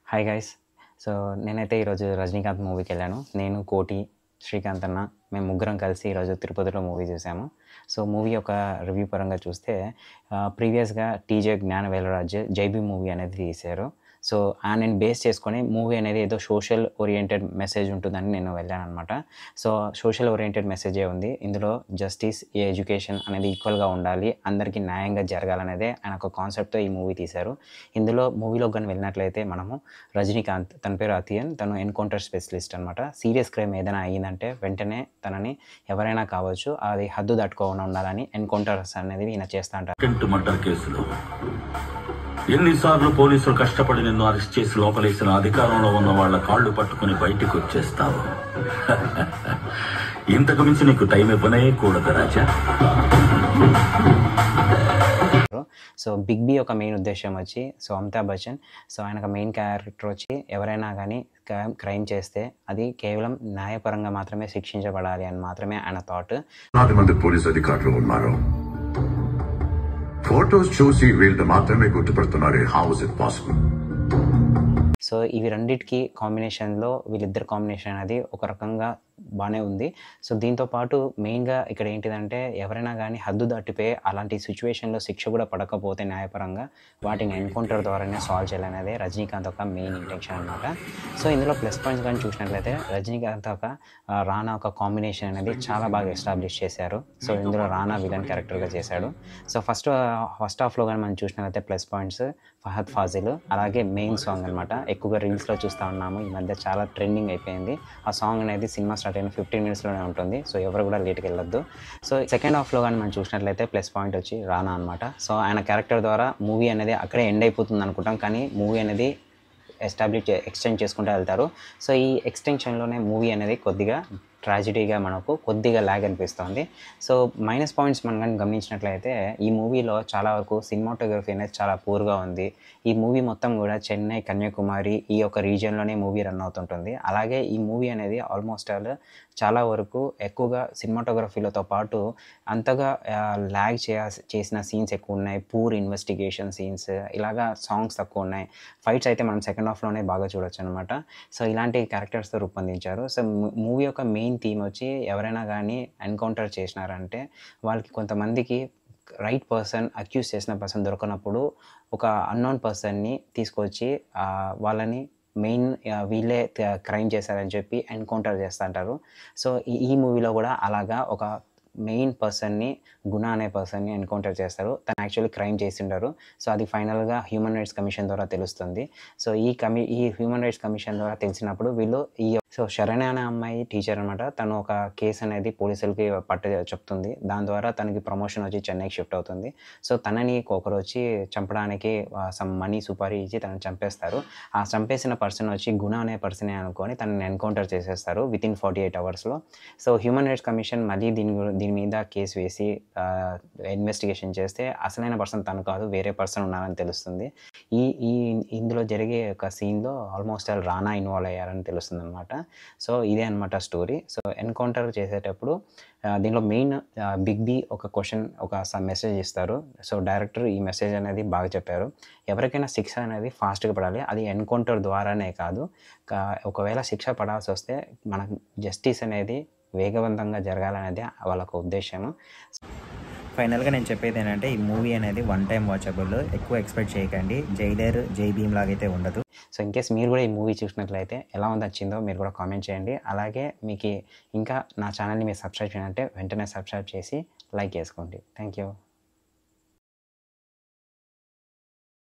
hi guys so నేనైతే ఈరోజు రజనీకాంత్ మూవీకి వెళ్ళాను నేను కోటి శ్రీకాంత్ అన్న మేము ముగ్గురం కలిసి ఈరోజు తిరుపతిలో మూవీ చూసాము సో మూవీ యొక్క రివ్యూ పరంగా చూస్తే ప్రీవియస్గా టీజే జ్ఞాన వేలరాజ్ జైబీ మూవీ అనేది తీశారు సో ఆ నేను బేస్ చేసుకొని మూవీ అనేది ఏదో సోషల్ ఓరియంటెడ్ మెసేజ్ ఉంటుందని నేను వెళ్ళాను అనమాట సో సోషల్ ఓరియంటెడ్ మెసేజే ఉంది ఇందులో జస్టిస్ ఎడ్యుకేషన్ అనేది ఈక్వల్గా ఉండాలి అందరికీ న్యాయంగా జరగాలనేదే ఆయన ఒక కాన్సెప్ట్తో ఈ మూవీ తీశారు ఇందులో మూవీలో కానీ వెళ్ళినట్లయితే మనము రజనీకాంత్ తన పేరు అతియన్ తను ఎన్కౌంటర్ స్పెషలిస్ట్ అనమాట సీరియస్ క్రైమ్ ఏదైనా అయ్యిందంటే వెంటనే తనని ఎవరైనా కావచ్చు అది హద్దు దాటుకోకుండా ఉండాలని ఎన్కౌంటర్స్ అనేది ఈయన చేస్తా అంటారు అటెంప్ట్ మర్డర్ కేసులో ఎన్నిసార్లు పోలీసులు కష్టపడి నిన్ను అరెస్ట్ చేసి లోపలేసిన అధికారంలో ఉన్న వాళ్ళ కాళ్ళు పట్టుకుని బయటికి వచ్చేస్తావు ఇంతకు మించి నీకు టైం ఇవ్వనే కూడదు రాజా సో బిగ్ బి ఒక మెయిన్ ఉద్దేశం వచ్చి సో అమితాబ్ బచ్చన్ సో ఆయన ఒక మెయిన్ క్యారెక్టర్ వచ్చి ఎవరైనా కానీ క్రైమ్ చేస్తే అది కేవలం న్యాయపరంగా మాత్రమే శిక్షించబడాలి అని మాత్రమే ఆయన థాట్ వందలాది మంది పోలీస్ అధికారులు ఉన్నారు ఫోటోస్ చూసి వీళ్ళు మాత్రమే గుర్తుపడుతున్నారు how is it possible so ఇవి రెండిటికి కాంబినేషన్లో వీళ్ళిద్దరు కాంబినేషన్ అనేది ఒక రకంగా బాగానే ఉంది సో దీంతో పాటు మెయిన్గా ఇక్కడ ఏంటిదంటే ఎవరైనా కానీ హద్దు దాటిపోయి అలాంటి సిచ్యువేషన్లో శిక్ష కూడా పడకపోతే న్యాయపరంగా వాటిని ఎన్కౌంటర్ ద్వారానే సాల్వ్ చేయాలనేది రజనీకాంత్ ఒక మెయిన్ ఇంటెన్షన్ అనమాట సో ఇందులో ప్లస్ పాయింట్స్ కానీ చూసినట్లయితే రజనీకాంత్ ఒక ఆ, రానా ఒక కాంబినేషన్ అనేది చాలా బాగా ఎస్టాబ్లిష్ చేశారు సో ఇందులో రానా విలన్ క్యారెక్టర్గా చేశాడు సో ఫస్ట్ ఫస్ట్ హాఫ్లో కానీ మనం చూసినట్లయితే ప్లస్ పాయింట్స్ ఫహద్ ఫాజిల్ అలాగే మెయిన్ సాంగ్ అనమాట ఎక్కువగా రీల్స్లో చూస్తూ ఉన్నాము ఈ మధ్య చాలా ట్రెండింగ్ అయిపోయింది ఆ సాంగ్ అనేది సినిమా స్టార్ట్ అయిన ఫిఫ్టీన్ మినిట్స్లోనే ఉంటుంది సో ఎవరు కూడా లేట్కి వెళ్ళొద్దు సో సెకండ్ హాఫ్లో కానీ మనం చూసినట్లయితే ప్లస్ పాయింట్ వచ్చి రానా అనమాట సో ఆయన క్యారెక్టర్ ద్వారా మూవీ అనేది అక్కడే ఎండ్ అయిపోతుంది అనుకుంటాం కానీ మూవీ అనేది ఎస్టాబ్లిష్ ఎక్స్టెండ్ చేసుకుంటూ వెళ్తారు సో ఈ ఎక్స్టెన్షన్లోనే మూవీ అనేది కొద్దిగా ట్రాజిడీగా మనకు కొద్దిగా ల్యాగ్ అనిపిస్తుంది సో మైనస్ పాయింట్స్ మనం కానీ గమనించినట్లయితే ఈ మూవీలో చాలా వరకు సినిమాటోగ్రఫీ అనేది చాలా పూర్గా ఉంది ఈ మూవీ మొత్తం కూడా చెన్నై కన్యాకుమారి ఈ యొక్క రీజియన్లోనే మూవీ రన్ అవుతుంటుంది అలాగే ఈ మూవీ అనేది ఆల్మోస్ట్ ఆల్ చాలా వరకు ఎక్కువగా సినిమాటోగ్రఫీలతో పాటు అంతగా ల్యాగ్ చేయ చేసిన సీన్స్ ఎక్కువ ఉన్నాయి పూర్ ఇన్వెస్టిగేషన్ సీన్స్ ఇలాగా సాంగ్స్ తక్కువ ఉన్నాయి ఫైట్స్ అయితే మనం సెకండ్ హాఫ్లోనే బాగా చూడొచ్చు అనమాట సో ఇలాంటి క్యారెక్టర్స్తో రూపొందించారు సో మూవీ యొక్క మెయిన్ థీమ్ వచ్చి ఎవరైనా కానీ ఎన్కౌంటర్ చేసినారంటే వాళ్ళకి కొంతమందికి రైట్ పర్సన్ అక్యూజ్ చేసిన పర్సన్ దొరకనప్పుడు ఒక అన్నోన్ పర్సన్ని తీసుకొచ్చి ఆ, వాళ్ళని మెయిన్ వీళ్ళే క్రైమ్ చేశారని చెప్పి ఎన్కౌంటర్ చేస్తుంటారు సో ఈ ఈ మూవీలో కూడా అలాగా ఒక మెయిన్ పర్సన్ని గుణ అనే పర్సన్ని ఎన్కౌంటర్ చేస్తారు తను యాక్చువల్లీ క్రైమ్ చేసిండారు సో అది ఫైనల్గా హ్యూమన్ రైట్స్ కమిషన్ ద్వారా తెలుస్తుంది సో ఈ కమి ఈ హ్యూమన్ రైట్స్ కమిషన్ ద్వారా తెలిసినప్పుడు వీళ్ళు ఈ సో శరణ్య అనే అమ్మాయి టీచర్ అనమాట తను ఒక కేసు అనేది పోలీసులకి పట్ట చెప్తుంది దాని ద్వారా తనకి ప్రమోషన్ వచ్చి చెన్నైకి షిఫ్ట్ అవుతుంది సో తనని ఒకరు వచ్చి చంపడానికి సమ్ మనీ సుపారీ ఇచ్చి తనని చంపేస్తారు ఆ చంపేసిన పర్సన్ వచ్చి గుణ అనే పర్సనే అనుకొని తనని ఎన్కౌంటర్ చేసేస్తారు విత్ ఇన్ ఫార్టీ ఎయిట్ అవర్స్లో సో హ్యూమన్ రైట్స్ కమిషన్ మళ్ళీ దీని గురి- దీని మీద కేసు వేసి ఇన్వెస్టిగేషన్ చేస్తే అసలైన పర్సన్ తను కాదు వేరే పర్సన్ ఉన్నారని తెలుస్తుంది ఈ ఈ ఇందులో జరిగే ఒక సీన్లో ఆల్మోస్ట్ ఆల్ రానా ఇన్వాల్వ్ అయ్యారని తెలుస్తుంది అనమాట సో ఇదే అనమాట స్టోరీ సో ఎన్కౌంటర్ చేసేటప్పుడు ఆ, దీంట్లో మెయిన్ బిగ్ బి ఒక క్వశ్చన్ ఒక మెసేజ్ ఇస్తారు సో డైరెక్టర్ ఈ మెసేజ్ అనేది బాగా చెప్పారు ఎవరికైనా శిక్ష అనేది ఫాస్ట్గా పడాలి అది ఎన్కౌంటర్ ద్వారానే కాదు కా- ఒకవేళ శిక్ష పడాల్సి వస్తే మనకు జస్టిస్ అనేది వేగవంతంగా జరగాలనేది వాళ్ళకు ఉద్దేశము ఫైనల్గా నేను చెప్పేది ఏంటంటే ఈ మూవీ అనేది వన్ టైం వాచబుల్ ఎక్కువ ఎక్స్పెక్ట్ చేయకండి జైలర్ జై భీమ్ లాగైతే ఉండదు సో ఇన్ కేస్ మీరు కూడా ఈ మూవీ చూసినట్లయితే ఎలా ఉంది వచ్చిందో మీరు కూడా కామెంట్ చేయండి అలాగే మీకు ఇంకా నా ఛానల్ని మీరు సబ్స్క్రైబ్ చేయాలంటే వెంటనే సబ్స్క్రైబ్ చేసి లైక్ చేసుకోండి థ్యాంక్ యూ